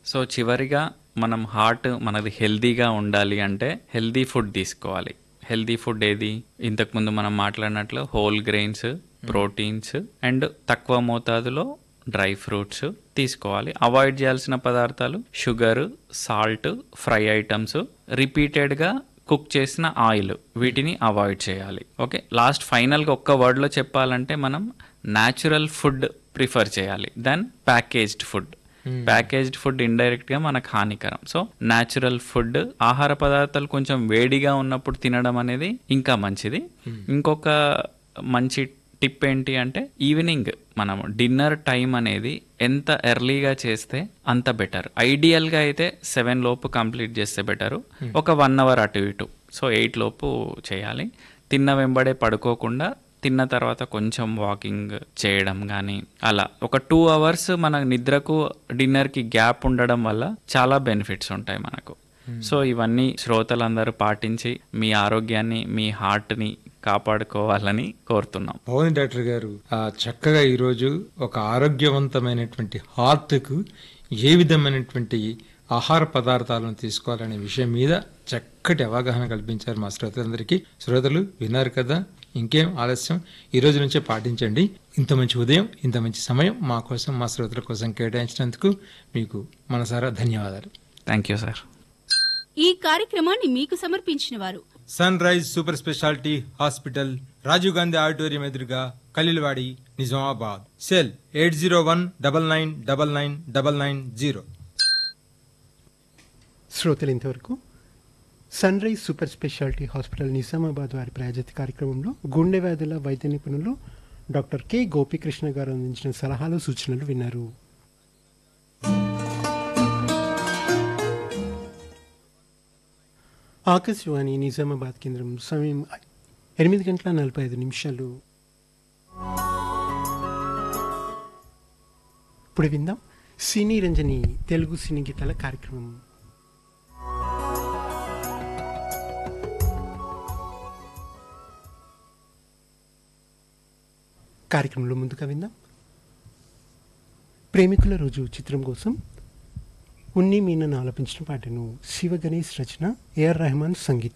so చివరిగా మనం heart మనది హెల్దీగా ఉండాలి అంటే హెల్దీ ఫుడ్ తీసుకోవాలి హెల్దీ ఫుడ్ ఏది ఇంతకుముందు మనం మాట్లాడినట్లు హోల్ గ్రెయిన్స్ ప్రోటీన్స్ అండ్ తక్కువ మోతాదులో డ్రై ఫ్రూట్స్ తీసుకోవాలి అవాయిడ్ చేయాల్సిన పదార్థాలు షుగర్ సాల్ట్ ఫ్రై ఐటమ్స్ రిపీటెడ్గా కుక్ చేసిన ఆయిల్ వీటిని అవాయిడ్ చేయాలి ఓకే లాస్ట్ ఫైనల్గా ఒక్క వర్డ్లో చెప్పాలంటే మనం న్యాచురల్ ఫుడ్ ప్రిఫర్ చేయాలి then packaged food packaged food indirect గా మనకు హానికరం సో న్యాచురల్ ఫుడ్ ఆహార పదార్థాలు కొంచెం వేడిగా ఉన్నప్పుడు తినడం అనేది ఇంకా మంచిది ఇంకొక మంచి టిప్ ఏంటి అంటే ఈవినింగ్ మనం డిన్నర్ టైం అనేది ఎంత ఎర్లీగా చేస్తే అంత బెటర్ ఐడియల్గా అయితే సెవెన్ లోపు కంప్లీట్ చేస్తే బెటరు ఒక వన్ అవర్ అటు ఇటు సో ఎయిట్ లోపు చేయాలి తిన్న వెంబడే పడుకోకుండా తిన్న తర్వాత కొంచెం వాకింగ్ చేయడం కానీ అలా ఒక టూ అవర్స్ మన నిద్రకు డిన్నర్కి గ్యాప్ ఉండడం వల్ల చాలా బెనిఫిట్స్ ఉంటాయి మనకు సో ఇవన్నీ శ్రోతలందరూ పాటించి మీ ఆరోగ్యాన్ని మీ హార్ట్ని కాపాడుకోవాలని కోరుతున్నాం బాగుంది డాక్టర్ గారు ఆ చక్కగా ఈరోజు ఒక ఆరోగ్యవంతమైనటువంటి హార్ట్కు ఏ విధమైనటువంటి ఆహార పదార్థాలను తీసుకోవాలనే విషయం మీద చక్కటి అవగాహన కల్పించారు మా శ్రోతలందరికీ శ్రోతలు విన్నారు కదా ఇంకేం ఆలస్యం ఈ రోజు నుంచే పాటించండి ఇంత మంచి ఉదయం ఇంత మంచి సమయం మా కోసం మా శ్రోతల కోసం కేటాయించినందుకు మీకు మనసారా ధన్యవాదాలు థ్యాంక్ యూ సార్ ఈ కార్యక్రమాన్ని మీకు సమర్పించిన వారు sunrise super speciality hospital Rajiv Gandhi auditorium ఎదురుగా Khaleelwadi Nizamabad cell eight zero one double nine double nine double nine zero శ్రోతలు ఇంతవరకు sunrise super speciality hospital Nizamabad వారి ప్రాయోజిత కార్యక్రమంలో గుండె వ్యాధుల వైద్య నిపుణులు డాక్టర్ కె గోపికృష్ణ గారు అందించిన సలహాలు సూచనలు విన్నారు ఆకాశవాణి నిజామాబాద్ కేంద్రం సమయం ఎనిమిది గంటల నలభై ఐదు నిమిషాలు ఇప్పుడు విందాం సినీ రంజని తెలుగు సినీ గీతాల కార్యక్రమం కార్యక్రమంలో ముందుగా విందాం ప్రేమికుల రోజు చిత్రం కోసం ఉన్ని మీనన్ ఆలపించిన పాటను శివ గణేష్ రచన ఏఆర్ రెహమాన్ సంగీతం